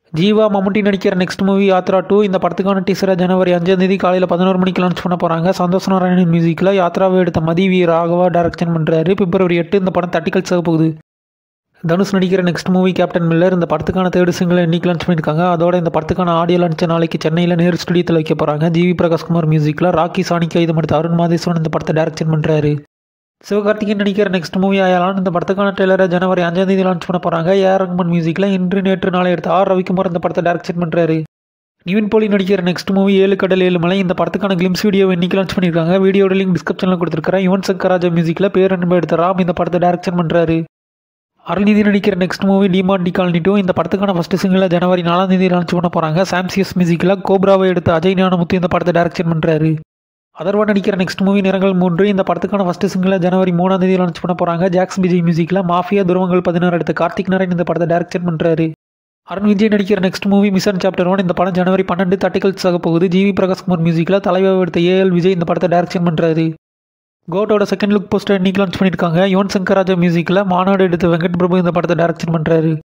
ஜீவா மம்முட்டி நடிக்கிற next movie Yatra two இந்த படத்துக்கான டீசரை ஜனவரி அஞ்சாம் தேதி காலையில் பதினோரு மணிக்கு லான்ச் பண்ண போகிறாங்க சந்தோஷ் நாராயணன் மியூசிக்கில் யாத்ராவை எடுத்த மதி வி ராகவா டைரக்ஷன் பண்ணுறாரு பிப்ரவரி எட்டு இந்த படம் தட்டிக்கல் சேவ போகுது தனுஷ் நடிக்கிற நெக்ஸ்ட் மூவி கேப்டன் மில்லர் இந்த படத்துக்கான தேர்ட் சிங்கிள் இன்னைக்கு லான்ச் பண்ணியிருக்காங்க அதோட இந்த படத்துக்கான ஆடியோ லான்ச் நாளைக்கு சென்னையில் நேரு ஸ்டுடியோத்தில் வைக்க போகிறாங்க ஜிவி பிரகாஷ்குமார் மியூசிக்கில் ராக்கி சாணிக்கா இது மட்டும் அருண் மாதேஸ்வரன் இந்த படத்தை டைரக்ஷன் பண்ணுறாரு சிவகார்த்திகேயன் நடிக்கிற நெக்ஸ்ட் மூவி ஆயாலான் இந்த படத்துக்கான ட்ரெய்லரை ஜனவரி அஞ்சாம் தேதி லான்ச் பண்ண போகிறாங்க ஏஆர் ரஹ்மான் மியூசிக்கில் இன்று நேற்று நாளை எடுத்து ஆர் ரவிக்குமார் இந்த படத்தை டைரக்ஷன் பண்ணுறாரு நிவின் போலி நடிக்கிற நெக்ஸ்ட் மூவி ஏழு கடல் ஏழு மலை இந்த படத்துக்கான கிளிம்ஸ் வீடியோ இன்னைக்கு லான்ச் பண்ணியிருக்காங்க வீடியோட லிங்க் டிஸ்கிரிப்ஷனில் கொடுத்துருக்கிறேன் யுவன் சங்கர் ராஜா மியூசிக்கில் பேரன்பு எடுத்த ராம் இந்த படத்தை டைரக்ஷன் பண்ணுறாரு அருள்நிதி நடிக்கிற next movie Demonte Colony two இந்த படத்துக்கான ஃபஸ்ட் சிங்கிள் ஜனவரி நாலாம் தேதி லான்ச் பண்ண போகிறாங்க சாம்சியஸ் மியூசிக்கில் கோப்ராவை எடுத்த அஜய் ஞானமுத்து இந்த படத்தை டைரக்ஷன் பண்ணுறாரு அதர்வா நடிக்கிற நெக்ஸ்ட் மூவி நிறங்கள் மூன்று இந்த படத்துக்கான ஃபஸ்ட் சிங்கிள் ஜனவரி மூணாம் தேதி லான்ச் பண்ண போகிறாங்க ஜாக்ஸ் விஜய் மியூசிக்கில் மாஃபியா துருவங்கள் பதினாறு எடுத்த கார்த்திக் நாராயண் இந்த படத்தை டைரக்ஷன் பண்ணுறாரு அருண் விஜய் நடிக்கிற next movie Mission Chapter One இந்த படம் ஜனவரி பன்னெண்டு தட்டிக்கல்ஸ் ஆக போகுது ஜிவி பிரகாஷ்குமார் மியூசிக்கில் தலைவர் எடுத்த ஏஎல் விஜய் இந்த படத்தை டைரக்ஷன் பண்ணுறாரு கோட்டோட செகண்ட் லுக் போஸ்டர் இன்னைக்கு லான்ச் பண்ணியிருக்காங்க யுவன் சங்கர் ராஜா மியூசிக்கில் மாநாடு எடுத்த வெங்கட் பிரபு இந்த படத்தை டைரக்ஷன் பண்ணுறாரு